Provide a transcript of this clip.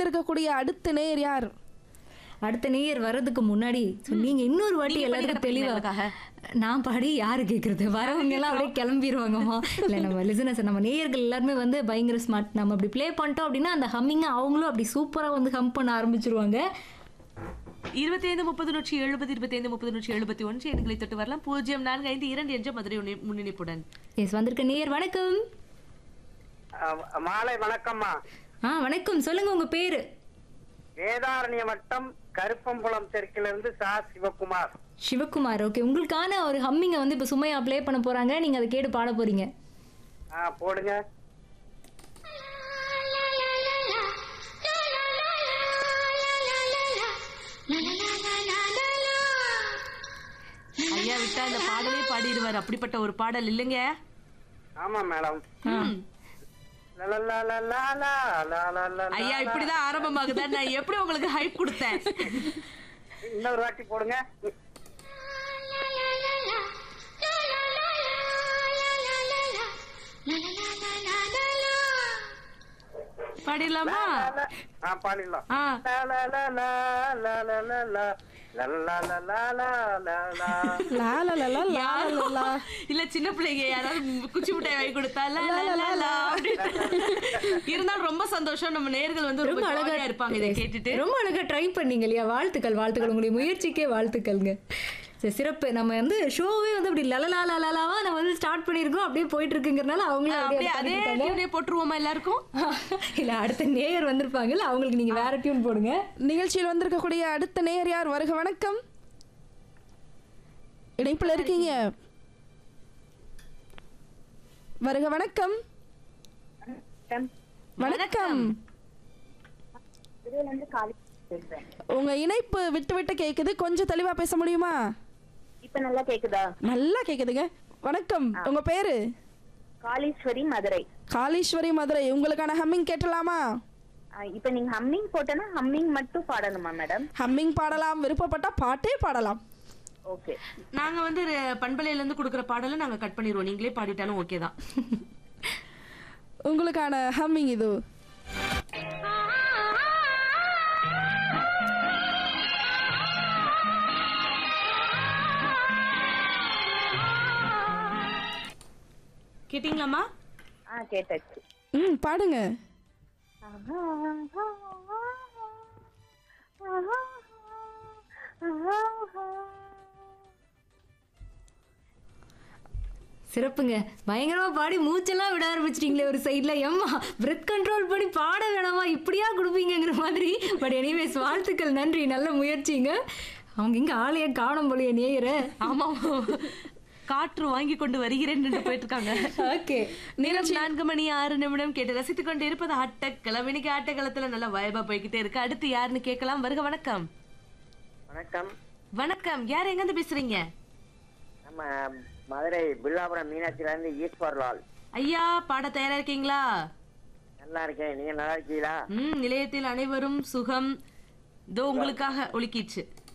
வந்திருக்கக்கூடிய அடுத்த நேயர் யார் அடுத்த நேயர் வர்றதுக்கு முன்னாடி so நீங்க இன்னொரு வாட்டி நீங்க எல்லாருக்கும் பண்ணி தெளிவா கிடப்பீங்க நான் பாடி யாரு கேக்குறது வரவங்க எல்லாம் அப்படியே கிளம்பிடுவாங்கம்மா இல்ல நம்ம லிசனஸ் நம்ம நேயர்கள் எல்லாருமே வந்து பயங்கர ஸ்மார்ட் நம்ம அப்படி ப்ளே பண்ணிட்டோம் அப்படின்னா அந்த ஹம்மிங்க அவங்களும் அப்படி சூப்பரா வந்து ஹம் பண்ண ஆரம்பிச்சிருவாங்க இருபத்தி ஐந்து முப்பது நூற்றி எழுபது இருபத்தி ஐந்து முப்பது நூற்றி எழுபத்தி ஒன்று எண்களை தொட்டு வரலாம் பூஜ்ஜியம் நான்கு ஐந்து இரண்டு என்ற மதுரை உன்னி- முன்னிணைப்புடன் எஸ் வந்திருக்க நேயர் வணக்கம் அஹ் மாலை வணக்கம்மா ஆ வணக்கம் சொல்லுங்க உங்க பேரு வேதாரண்ய வட்டம் கருப்பம்புலம் தெற்கிலிருந்து சா சிவகுமார் சிவகுமார் ஓகே உங்களுக்கான ஒரு ஹம்மிங்க வந்து இப்போ சுமையா ப்ளே பண்ண போறாங்க நீங்க அதை கேட்டு பாட போறீங்க ஆ போடுங்க ஐயா விட்டா இந்த பாடலே பாடிடுவார் அப்படிப்பட்ட ஒரு பாடல் இல்லைங்க ஆமா மேடம் ம். ஐயா இப்படிதான் ஆரம்பமாகுதா நான் எப்படி உங்களுக்கு ஹைப் கொடுத்தேன் இன்னொரு வாட்டி போடுங்க பாடிடலாமா ஆ பாடிடலாம் ஆ லா, லா, லா, லா, லா, லா, லா, லா. லா, லா, லா, லா, லா, லா, லா. லா லா லா லா லா யாரோ லா லா இல்ல சின்ன பிள்ளைங்க யாராவது குச்சி மிட்டாய் வாங்கி கொடுத்தா லா, லா, லா, லா அப்படின்னு. இருந்தாலும் ரொம்ப சந்தோஷம் நம்ம நேர்கள் வந்து ரொம்ப ரொம்ப அழகா அழகா இருப்பாங்க இதை கேட்டுட்டு ரொம்ப அழகா ட்ரை பண்ணீங்க இல்லையா வாழ்த்துக்கள் வாழ்த்துக்கள் உங்களுடைய முயற்சிக்கே வாழ்த்துக்கள்ங்க சரி சிறப்பு நம்ம வந்து ஷோவே வந்து அப்படி லலலா லலாவா நம்ம வந்து ஸ்டார்ட் பண்ணியிருக்கோம் அப்படியே போயிட்டு இருக்குங்கிறனால அவங்களும் அப்படியே அப்படியே அதே அதே டியூனே போட்டுருவோமா எல்லாருக்கும் இல்ல அடுத்த நேயர் வந்திருப்பாங்கல்ல அவங்களுக்கு நீங்க வேற டியூன் போடுங்க நிகழ்ச்சியில் வந்திருக்கக்கூடிய அடுத்த நேயர் யார் வருக வணக்கம் இணைப்பில் இருக்கீங்க வருக வணக்கம் வணக்கம் உங்க இணைப்பு விட்டு விட்டு கேக்குது கொஞ்சம் தெளிவா பேச முடியுமா இப்ப நல்லா கேக்குதா நல்லா கேக்குதுங்க வணக்கம் உங்க பேரு காளீஸ்வரி மதுரை காளீஸ்வரி மதுரை உங்களுக்கான ஹம்மிங் கேட்டலாமா ஆ, இப்ப நீங்க ஹம்மிங் போட்டனா ஹம்மிங் மட்டும் பாடணுமா மேடம் ஹம்மிங் பாடலாம் விருப்பப்பட்டா பாட்டே பாடலாம் ஓகே நாங்க வந்து ர- பண்பலையில இருந்து கொடுக்குற பாடலை நாங்க கட் பண்ணிடுவோம் நீங்களே பாடிட்டாலும் ஓகே தான் உங்களுக்கான ஹம்மிங் இது கேட்டீங்களாமா ஆ கேட்டாச்சு ம் பாடுங்க சிறப்புங்க பயங்கரமா பாடி மூச்செல்லாம் விட ஆரம்பிச்சிட்டீங்களே ஒரு சைட்ல எம்மா பிரெத் கண்ட்ரோல் பண்ணி பாட வேணாமா இப்படியா கொடுப்பீங்கங்கிற மாதிரி பட் எனிவேஸ் வாழ்த்துக்கள் நன்றி நல்ல முயற்சிங்க அவங்க இங்க ஆளைய காணும் போலிய நேயர ஆமா காற்று வாங்கி கொண்டு வருகிறேன் போயிட்டு இருக்காங்க ஓகே நேரம் நான்கு மணி ஆறு நிமிடம் கேட்டு ரசித்துக் கொண்டு இருப்பது ஆட்டக்களம் இன்னைக்கு ஆட்டக்களத்துல நல்லா வயபா போய்கிட்டே இருக்கு அடுத்து யாருன்னு கேட்கலாம் வருக வணக்கம் வணக்கம் வணக்கம் யார் எங்க இருந்து பேசுறீங்க நம்ம மதுரை பில்லாபுரம் மீனாட்சியில இருந்து ஈஸ்வர்லால் ஐயா பாட தயாரா இருக்கீங்களா நல்லா இருக்கேன் நீங்க நல்லா இருக்கீங்களா ம் நிலையத்தில் அனைவரும் சுகம் இதோ உங்களுக்காக ஒலிக்கிச்சு